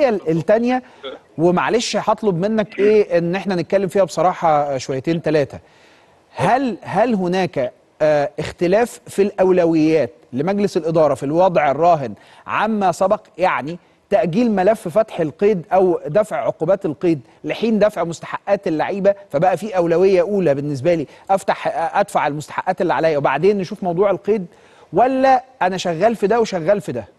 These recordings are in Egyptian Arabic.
الجزئيه الثانيه ومعلش هطلب منك ايه ان احنا نتكلم فيها بصراحه شويتين ثلاثه هل هل هناك آه اختلاف في الاولويات لمجلس الاداره في الوضع الراهن عما سبق يعني تاجيل ملف فتح القيد او دفع عقوبات القيد لحين دفع مستحقات اللعيبه فبقى في اولويه اولى بالنسبه لي افتح ادفع المستحقات اللي عليا وبعدين نشوف موضوع القيد ولا انا شغال في ده وشغال في ده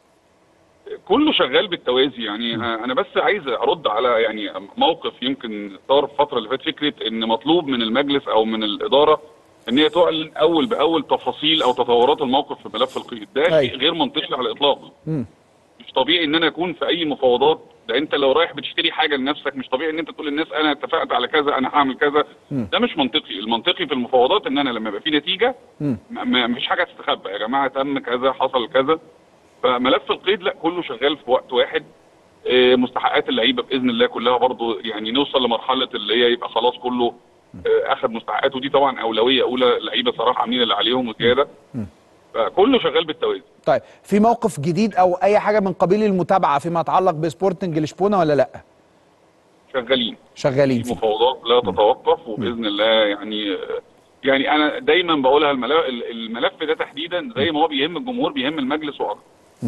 كله شغال بالتوازي يعني انا بس عايز ارد على يعني موقف يمكن صار في الفتره اللي فاتت فكره ان مطلوب من المجلس او من الاداره ان هي تعلن اول باول تفاصيل او تطورات الموقف في ملف القيد ده شيء غير منطقي على الاطلاق مش طبيعي ان انا اكون في اي مفاوضات ده انت لو رايح بتشتري حاجه لنفسك مش طبيعي ان انت تقول للناس انا اتفقت على كذا انا هعمل كذا ده مش منطقي المنطقي في المفاوضات ان انا لما يبقى في نتيجه ما فيش حاجه تستخبى يا جماعه تم كذا حصل كذا فملف القيد لا كله شغال في وقت واحد مستحقات اللعيبه باذن الله كلها برضو يعني نوصل لمرحله اللي هي يبقى خلاص كله اخذ مستحقاته دي طبعا اولويه اولى اللعيبه صراحه عاملين اللي عليهم وزياده فكله شغال بالتوازي طيب في موقف جديد او اي حاجه من قبيل المتابعه فيما يتعلق بسبورتنج لشبونه ولا لا شغالين شغالين في مفاوضات لا تتوقف وباذن الله يعني يعني انا دايما بقولها الملف, الملف ده تحديدا زي ما هو بيهم الجمهور بيهم المجلس واكتر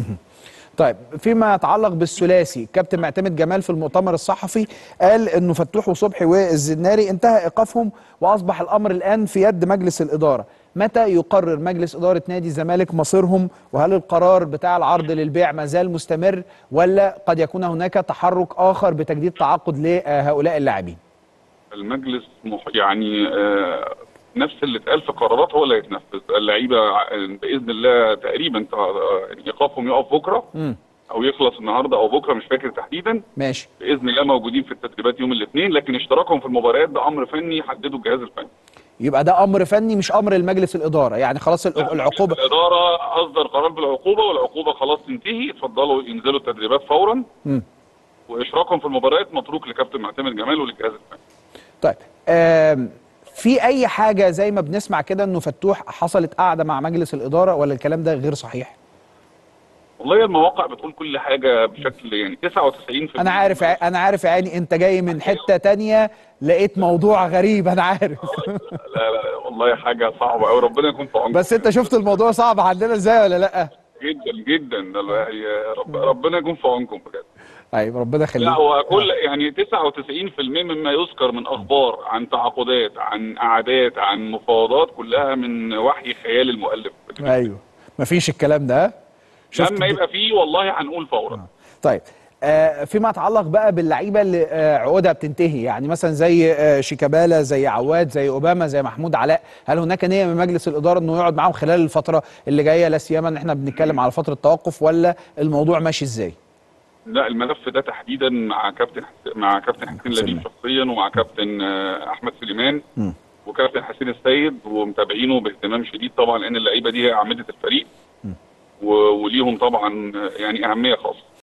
طيب فيما يتعلق بالثلاثي كابتن معتمد جمال في المؤتمر الصحفي قال انه فتوح وصبحي والزناري انتهى ايقافهم واصبح الامر الان في يد مجلس الاداره متى يقرر مجلس اداره نادي الزمالك مصيرهم وهل القرار بتاع العرض للبيع ما زال مستمر ولا قد يكون هناك تحرك اخر بتجديد تعاقد لهؤلاء اللاعبين المجلس مح يعني آه نفس اللي اتقال في قرارات هو اللي هيتنفذ اللعيبه باذن الله تقريبا ايقافهم يقف بكره م. او يخلص النهارده او بكره مش فاكر تحديدا ماشي باذن الله موجودين في التدريبات يوم الاثنين لكن اشتراكهم في المباريات ده امر فني يحدده الجهاز الفني يبقى ده امر فني مش امر المجلس الاداره يعني خلاص العقوبه الاداره اصدر قرار بالعقوبه والعقوبه خلاص تنتهي اتفضلوا ينزلوا التدريبات فورا م. واشراكهم في المباريات متروك لكابتن معتمد جمال وللجهاز الفني طيب آم في اي حاجه زي ما بنسمع كده انه فتوح حصلت قاعده مع مجلس الاداره ولا الكلام ده غير صحيح والله المواقع بتقول كل حاجه بشكل يعني 99% انا عارف انا عارف يعني انت جاي من حته تانية لقيت موضوع غريب انا عارف لا لا والله حاجه صعبه قوي ربنا يكون في عونك بس انت شفت الموضوع صعب عندنا ازاي ولا لا جدا جدا رب ربنا يكون في عونكم بجد طيب ربنا يخليك لا هو كل يعني 99% مما يذكر من اخبار عن تعاقدات عن قعدات عن مفاوضات كلها من وحي خيال المؤلف ايوه مفيش الكلام ده لما يبقى فيه والله هنقول فورا آه. طيب آه فيما يتعلق بقى باللعيبه اللي آه عقودها بتنتهي يعني مثلا زي آه شيكابالا زي عواد زي اوباما زي محمود علاء هل هناك نيه من مجلس الاداره انه يقعد معاهم خلال الفتره اللي جايه لا سيما ان احنا بنتكلم على فتره توقف ولا الموضوع ماشي ازاي؟ لا الملف ده تحديدا مع كابتن مع كابتن حسين لبيب شخصيا ومع كابتن احمد سليمان م. وكابتن حسين السيد ومتابعينه باهتمام شديد طبعا لان اللعيبه دي هي اعمده الفريق م. وليهم طبعا يعني اهميه خاصه